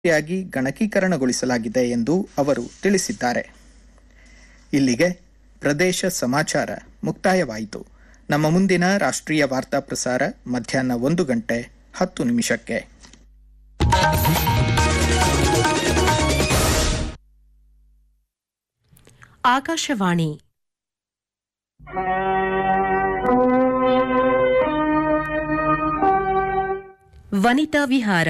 ಯಾಗಿ ಗಣಕೀಕರಣಗೊಳಿಸಲಾಗಿದೆ ಎಂದು ಅವರು ತಿಳಿಸಿದ್ದಾರೆ ಇಲ್ಲಿಗೆ ಪ್ರದೇಶ ಸಮಾಚಾರ ಮುಕ್ತಾಯವಾಯಿತು ನಮ್ಮ ಮುಂದಿನ ರಾಷ್ಟ್ರೀಯ ವಾರ್ತಾ ಪ್ರಸಾರ ಮಧ್ಯಾಹ್ನ ಒಂದು ಗಂಟೆ ಹತ್ತು ನಿಮಿಷಕ್ಕೆ ಆಕಾಶವಾಣಿ ವನಿತಾ ವಿಹಾರ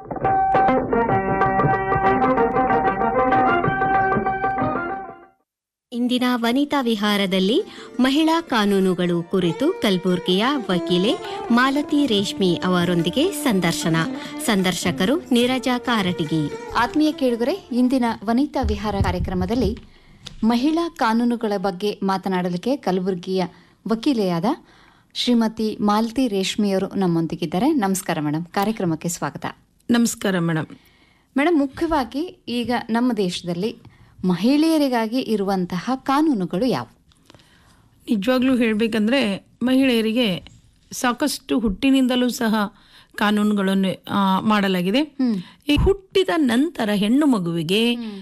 ಇಂದಿನ ವನಿತಾ ವಿಹಾರದಲ್ಲಿ ಮಹಿಳಾ ಕಾನೂನುಗಳು ಕುರಿತು ಕಲಬುರ್ಗಿಯ ವಕೀಲೆ ಮಾಲತಿ ರೇಷ್ಮಿ ಅವರೊಂದಿಗೆ ಸಂದರ್ಶನ ಸಂದರ್ಶಕರು ನೀರಜಾ ಕಾರಟಗಿ ಆತ್ಮೀಯ ಕೇಳುಗರೆ ಇಂದಿನ ವನಿತಾ ವಿಹಾರ ಕಾರ್ಯಕ್ರಮದಲ್ಲಿ ಮಹಿಳಾ ಕಾನೂನುಗಳ ಬಗ್ಗೆ ಮಾತನಾಡಲಿಕ್ಕೆ ಕಲಬುರಗಿಯ ವಕೀಲೆಯಾದ ಶ್ರೀಮತಿ ಮಾಲತಿ ರೇಷ್ಮಿಯವರು ನಮ್ಮೊಂದಿಗಿದ್ದಾರೆ ನಮಸ್ಕಾರ ಮೇಡಮ್ ಕಾರ್ಯಕ್ರಮಕ್ಕೆ ಸ್ವಾಗತ ನಮಸ್ಕಾರ ಮೇಡಮ್ ಮೇಡಮ್ ಮುಖ್ಯವಾಗಿ ಈಗ ನಮ್ಮ ದೇಶದಲ್ಲಿ ಮಹಿಳೆಯರಿಗಾಗಿ ಇರುವಂತಹ ಕಾನೂನುಗಳು ಯಾವುವು ನಿಜವಾಗ್ಲೂ ಹೇಳಬೇಕಂದ್ರೆ ಮಹಿಳೆಯರಿಗೆ ಸಾಕಷ್ಟು ಹುಟ್ಟಿನಿಂದಲೂ ಸಹ ಕಾನೂನುಗಳನ್ನು ಆ, ಮಾಡಲಾಗಿದೆ ಈ ಹುಟ್ಟಿದ ನಂತರ ಹೆಣ್ಣು ಮಗುವಿಗೆ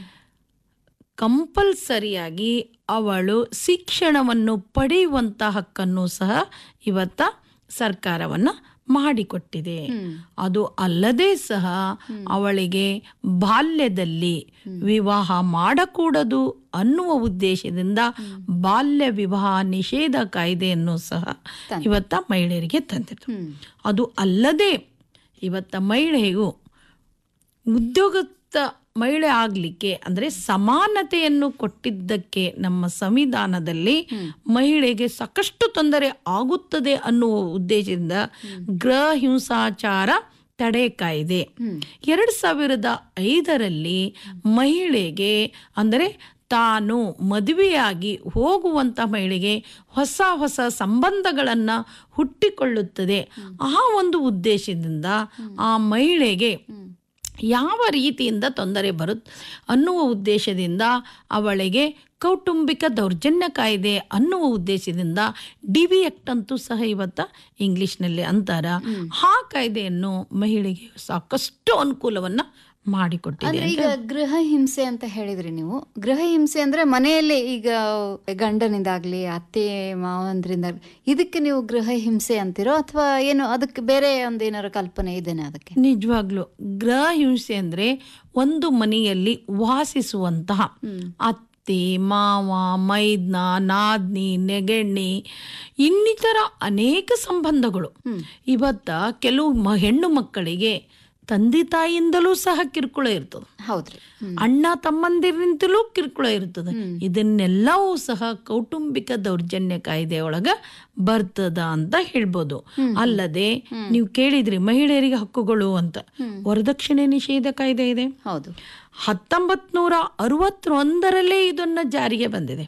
ಕಂಪಲ್ಸರಿಯಾಗಿ ಅವಳು ಶಿಕ್ಷಣವನ್ನು ಪಡೆಯುವಂತ ಹಕ್ಕನ್ನು ಸಹ ಇವತ್ತ ಸರ್ಕಾರವನ್ನ ಮಾಡಿಕೊಟ್ಟಿದೆ ಅದು ಅಲ್ಲದೆ ಸಹ ಅವಳಿಗೆ ಬಾಲ್ಯದಲ್ಲಿ ವಿವಾಹ ಮಾಡಕೂಡದು ಅನ್ನುವ ಉದ್ದೇಶದಿಂದ ಬಾಲ್ಯ ವಿವಾಹ ನಿಷೇಧ ಕಾಯ್ದೆಯನ್ನು ಸಹ ಇವತ್ತ ಮಹಿಳೆಯರಿಗೆ ತಂದಿತು ಅದು ಅಲ್ಲದೆ ಇವತ್ತ ಮಹಿಳೆಯು ಉದ್ಯೋಗಸ್ಥ ಮಹಿಳೆ ಆಗಲಿಕ್ಕೆ ಅಂದರೆ ಸಮಾನತೆಯನ್ನು ಕೊಟ್ಟಿದ್ದಕ್ಕೆ ನಮ್ಮ ಸಂವಿಧಾನದಲ್ಲಿ ಮಹಿಳೆಗೆ ಸಾಕಷ್ಟು ತೊಂದರೆ ಆಗುತ್ತದೆ ಅನ್ನುವ ಉದ್ದೇಶದಿಂದ ಗೃಹ ಹಿಂಸಾಚಾರ ತಡೆ ಕಾಯ್ದೆ ಎರಡ್ ಸಾವಿರದ ಐದರಲ್ಲಿ ಮಹಿಳೆಗೆ ಅಂದರೆ ತಾನು ಮದುವೆಯಾಗಿ ಹೋಗುವಂತ ಮಹಿಳೆಗೆ ಹೊಸ ಹೊಸ ಸಂಬಂಧಗಳನ್ನ ಹುಟ್ಟಿಕೊಳ್ಳುತ್ತದೆ ಆ ಒಂದು ಉದ್ದೇಶದಿಂದ ಆ ಮಹಿಳೆಗೆ ಯಾವ ರೀತಿಯಿಂದ ತೊಂದರೆ ಬರುತ್ತೆ ಅನ್ನುವ ಉದ್ದೇಶದಿಂದ ಅವಳಿಗೆ ಕೌಟುಂಬಿಕ ದೌರ್ಜನ್ಯ ಕಾಯ್ದೆ ಅನ್ನುವ ಉದ್ದೇಶದಿಂದ ಡಿ ವಿ ಆಕ್ಟ್ ಅಂತೂ ಸಹ ಇವತ್ತ ಇಂಗ್ಲಿಷ್ನಲ್ಲಿ ಅಂತಾರ ಆ ಕಾಯ್ದೆಯನ್ನು ಮಹಿಳೆಗೆ ಸಾಕಷ್ಟು ಅನುಕೂಲವನ್ನ ಮಾಡಿಕೊಟ್ಟಿದೆ ಅಂದ್ರೆ ಈಗ ಗೃಹ ಹಿಂಸೆ ಅಂತ ಹೇಳಿದ್ರಿ ನೀವು ಗೃಹ ಹಿಂಸೆ ಅಂದ್ರೆ ಮನೆಯಲ್ಲೇ ಈಗ ಗಂಡನಿಂದಾಗ್ಲಿ ಅತ್ತೆ ಮಾವಂದ್ರಿಂದ ಇದಕ್ಕೆ ನೀವು ಗೃಹ ಹಿಂಸೆ ಅಂತಿರೋ ಅಥವಾ ಏನು ಅದಕ್ಕೆ ಬೇರೆ ಒಂದೇನಾರು ಕಲ್ಪನೆ ಇದೆನಾ ಅದಕ್ಕೆ ನಿಜವಾಗ್ಲು ಗೃಹ ಹಿಂಸೆ ಅಂದ್ರೆ ಒಂದು ಮನೆಯಲ್ಲಿ ವಾಸಿಸುವಂತಹ ಅತ್ತೆ ಮಾವ ಮೈದ್ನ ನಾದ್ನಿ ನೆಗೆಣ್ಣಿ ಇನ್ನಿತರ ಅನೇಕ ಸಂಬಂಧಗಳು ಇವತ್ತ ಕೆಲವು ಮ- ಹೆಣ್ಣು ಮಕ್ಕಳಿಗೆ ತಂದೆ ತಾಯಿಯಿಂದಲೂ ಸಹ ಕಿರುಕುಳ ಇರ್ತದೆ ಹೌದ್ರಿ ಅಣ್ಣ ತಮ್ಮಂದಿರಿಂದಲೂ ಕಿರುಕುಳ ಇರ್ತದೆ ಇದನ್ನೆಲ್ಲವೂ ಸಹ ಕೌಟುಂಬಿಕ ದೌರ್ಜನ್ಯ ಕಾಯ್ದೆ ಒಳಗ ಬರ್ತದ ಅಂತ ಹೇಳ್ಬೋದು ಅಲ್ಲದೆ ನೀವು ಕೇಳಿದ್ರಿ ಮಹಿಳೆಯರಿಗೆ ಹಕ್ಕುಗಳು ಅಂತ ವರದಕ್ಷಿಣೆ ನಿಷೇಧ ಕಾಯ್ದೆ ಇದೆ ಹೌದು ಹತ್ತೊಂಬತ್ ನೂರ ಅರವತ್ತೊಂದರಲ್ಲೇ ಇದನ್ನ ಜಾರಿಗೆ ಬಂದಿದೆ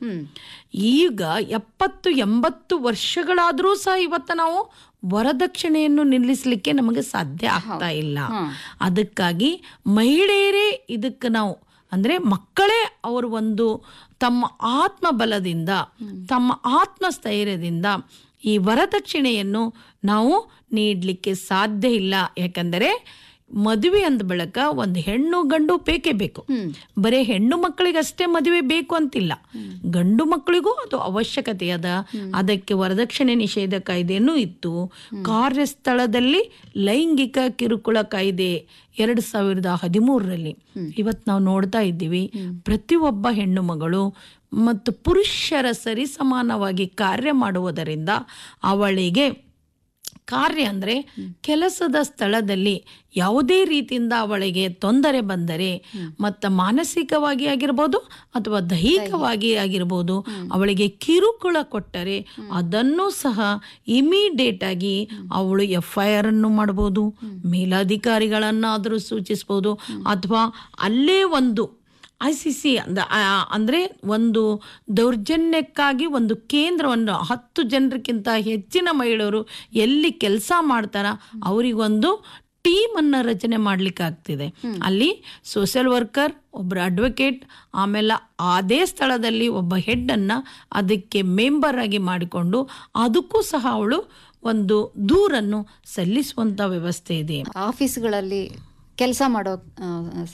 ಈಗ ಎಪ್ಪತ್ತು ಎಂಬತ್ತು ವರ್ಷಗಳಾದರೂ ಸಹ ಇವತ್ತ ನಾವು ವರದಕ್ಷಿಣೆಯನ್ನು ನಿಲ್ಲಿಸಲಿಕ್ಕೆ ನಮಗೆ ಸಾಧ್ಯ ಆಗ್ತಾ ಇಲ್ಲ ಅದಕ್ಕಾಗಿ ಮಹಿಳೆಯರೇ ಇದಕ್ಕೆ ನಾವು ಅಂದ್ರೆ ಮಕ್ಕಳೇ ಅವರು ಒಂದು ತಮ್ಮ ಆತ್ಮಬಲದಿಂದ ತಮ್ಮ ಆತ್ಮಸ್ಥೈರ್ಯದಿಂದ ಈ ವರದಕ್ಷಿಣೆಯನ್ನು ನಾವು ನೀಡಲಿಕ್ಕೆ ಸಾಧ್ಯ ಇಲ್ಲ ಯಾಕಂದರೆ ಮದುವೆ ಅಂದ ಬಳಿಕ ಒಂದು ಹೆಣ್ಣು ಗಂಡು ಬೇಕೇ ಬೇಕು ಬರೀ ಹೆಣ್ಣು ಮಕ್ಕಳಿಗಷ್ಟೇ ಮದುವೆ ಬೇಕು ಅಂತಿಲ್ಲ ಗಂಡು ಮಕ್ಕಳಿಗೂ ಅದು ಅವಶ್ಯಕತೆ ಅದ ಅದಕ್ಕೆ ವರದಕ್ಷಿಣೆ ನಿಷೇಧ ಕಾಯ್ದೆನೂ ಇತ್ತು ಕಾರ್ಯಸ್ಥಳದಲ್ಲಿ ಲೈಂಗಿಕ ಕಿರುಕುಳ ಕಾಯ್ದೆ ಎರಡ್ ಸಾವಿರದ ಹದಿಮೂರರಲ್ಲಿ ಇವತ್ತು ನಾವು ನೋಡ್ತಾ ಇದ್ದೀವಿ ಪ್ರತಿಯೊಬ್ಬ ಹೆಣ್ಣು ಮಗಳು ಮತ್ತು ಪುರುಷರ ಸರಿಸಮಾನವಾಗಿ ಕಾರ್ಯ ಮಾಡುವುದರಿಂದ ಅವಳಿಗೆ ಕಾರ್ಯ ಅಂದರೆ ಕೆಲಸದ ಸ್ಥಳದಲ್ಲಿ ಯಾವುದೇ ರೀತಿಯಿಂದ ಅವಳಿಗೆ ತೊಂದರೆ ಬಂದರೆ ಮತ್ತು ಮಾನಸಿಕವಾಗಿ ಆಗಿರ್ಬೋದು ಅಥವಾ ದೈಹಿಕವಾಗಿ ಆಗಿರ್ಬೋದು ಅವಳಿಗೆ ಕಿರುಕುಳ ಕೊಟ್ಟರೆ ಅದನ್ನು ಸಹ ಇಮಿಡಿಯೇಟ್ ಆಗಿ ಅವಳು ಎಫ್ ಐ ಆರ್ ಅನ್ನು ಮಾಡ್ಬೋದು ಮೇಲಾಧಿಕಾರಿಗಳನ್ನಾದರೂ ಸೂಚಿಸ್ಬೋದು ಅಥವಾ ಅಲ್ಲೇ ಒಂದು ಐ ಸಿ ಸಿ ಅಂದ ಆ- ಅಂದ್ರೆ ಒಂದು ದೌರ್ಜನ್ಯಕ್ಕಾಗಿ ಒಂದು ಕೇಂದ್ರವನ್ನು ಹತ್ತು ಜನರಿಗಿಂತ ಹೆಚ್ಚಿನ ಮಹಿಳೆಯರು ಎಲ್ಲಿ ಕೆಲಸ ಮಾಡ್ತಾರ ಅವರಿಗೊಂದು ಟೀಮ್ ಅನ್ನ ರಚನೆ ಮಾಡ್ಲಿಕ್ಕೆ ಆಗ್ತಿದೆ ಅಲ್ಲಿ ಸೋಷಿಯಲ್ ವರ್ಕರ್ ಒಬ್ಬರ ಅಡ್ವೊಕೇಟ್ ಆಮೇಲೆ ಅದೇ ಸ್ಥಳದಲ್ಲಿ ಒಬ್ಬ ಹೆಡ್ ಅನ್ನ ಅದಕ್ಕೆ ಮೆಂಬರ್ ಆಗಿ ಮಾಡಿಕೊಂಡು ಅದಕ್ಕೂ ಸಹ ಅವಳು ಒಂದು ದೂರನ್ನು ಸಲ್ಲಿಸುವಂತ ವ್ಯವಸ್ಥೆ ಇದೆ ಆಫೀಸ್ಗಳಲ್ಲಿ ಕೆಲಸ ಮಾಡೋ ಆ,